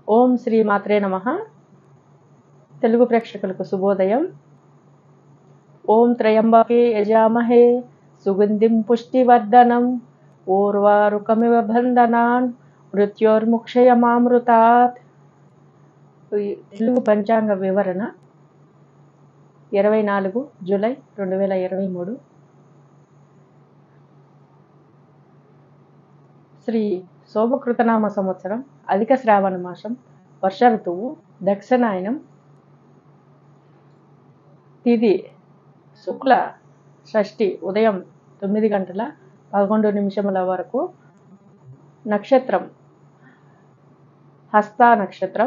ఓం శ్రీ మాత్రే నమ తెలుగు ప్రేక్షకులకు శుభోదయం ఓం త్రయంబకే యజామహే సుగంధిం పుష్టివర్ధనం ఊర్వారుకమివ బంధనాన్ మృత్యోర్ముక్షయమామృతాత్ ఈ తెలుగు పంచాంగ వివరణ ఇరవై నాలుగు జూలై రెండు వేల ఇరవై మూడు శ్రీ శోభకృతనామ సంవత్సరం అధిక శ్రావణ మాసం వర్ష ఋతువు దక్షిణాయనం తిది శుక్ల షష్ఠి ఉదయం తొమ్మిది గంటల పదకొండు నిమిషముల వరకు నక్షత్రం హస్త నక్షత్రం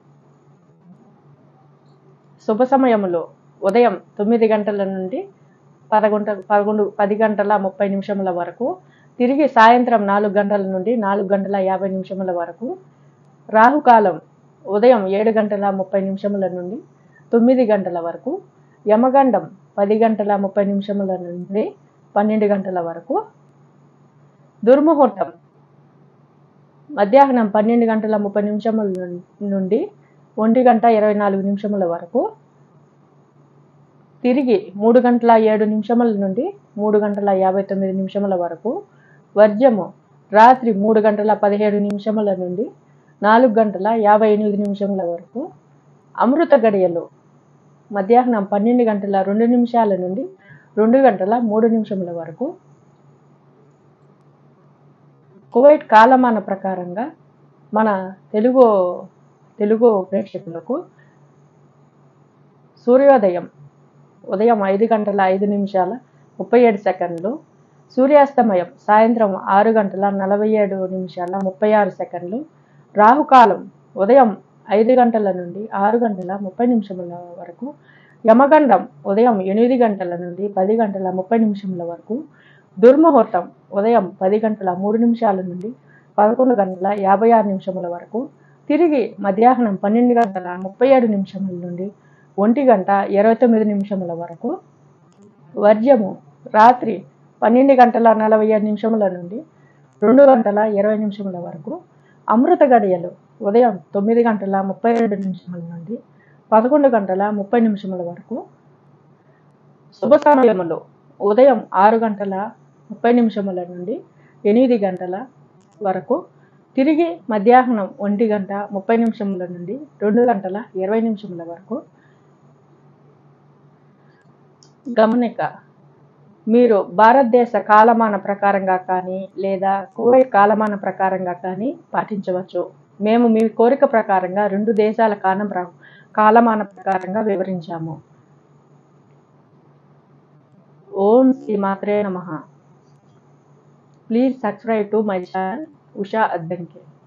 శుభ సమయములో ఉదయం తొమ్మిది గంటల నుండి పదకొండ పదకొండు పది గంటల ముప్పై నిమిషముల వరకు తిరిగి సాయంత్రం నాలుగు గంటల నుండి నాలుగు గంటల యాభై నిమిషముల వరకు రాహుకాలం ఉదయం ఏడు గంటల ముప్పై నిమిషముల నుండి తొమ్మిది గంటల వరకు యమగండం పది గంటల ముప్పై నిమిషముల నుండి పన్నెండు గంటల వరకు దుర్ముహూర్తం మధ్యాహ్నం పన్నెండు గంటల ముప్పై నిమిషముల నుండి ఒంటి గంట ఇరవై నాలుగు నిమిషముల వరకు తిరిగి మూడు గంటల ఏడు నిమిషముల నుండి మూడు గంటల యాభై తొమ్మిది నిమిషముల వరకు వర్జము రాత్రి మూడు గంటల పదిహేడు నిమిషముల నుండి నాలుగు గంటల యాభై ఎనిమిది నిమిషముల వరకు అమృత గడియలు మధ్యాహ్నం పన్నెండు గంటల రెండు నిమిషాల నుండి రెండు గంటల మూడు నిమిషముల వరకు కువైట్ కాలమాన ప్రకారంగా మన తెలుగు తెలుగు ప్రేక్షకులకు సూర్యోదయం ఉదయం ఐదు గంటల ఐదు నిమిషాల ముప్పై ఏడు సెకండ్లు సూర్యాస్తమయం సాయంత్రం ఆరు గంటల నలభై ఏడు నిమిషాల ముప్పై ఆరు సెకండ్లు రాహుకాలం ఉదయం ఐదు గంటల నుండి ఆరు గంటల ముప్పై నిమిషముల వరకు యమగండం ఉదయం ఎనిమిది గంటల నుండి పది గంటల ముప్పై నిమిషముల వరకు దుర్ముహూర్తం ఉదయం పది గంటల మూడు నిమిషాల నుండి పదకొండు గంటల యాభై ఆరు నిమిషముల వరకు తిరిగి మధ్యాహ్నం పన్నెండు గంటల ముప్పై ఏడు నిమిషముల నుండి ఒంటి గంట ఇరవై తొమ్మిది నిమిషముల వరకు వర్జము రాత్రి పన్నెండు గంటల నలభై ఏడు నిమిషముల నుండి రెండు గంటల ఇరవై నిమిషముల వరకు అమృత గడియలు ఉదయం తొమ్మిది గంటల ముప్పై రెండు నిమిషముల నుండి పదకొండు గంటల ముప్పై నిమిషముల వరకు శుభ సమయములు ఉదయం ఆరు గంటల ముప్పై నిమిషముల నుండి ఎనిమిది గంటల వరకు తిరిగి మధ్యాహ్నం ఒంటి గంట ముప్పై నిమిషముల నుండి రెండు గంటల ఇరవై నిమిషముల వరకు గమనిక మీరు భారతదేశ కాలమాన ప్రకారంగా కానీ లేదా కువైట్ కాలమాన ప్రకారంగా కానీ పాటించవచ్చు మేము మీ కోరిక ప్రకారంగా రెండు దేశాల కాలం ప్ర- కాలమాన ప్రకారంగా వివరించాము ఓం శ్రీ మాత్రే నమ please subscribe to my channel Usha Addanki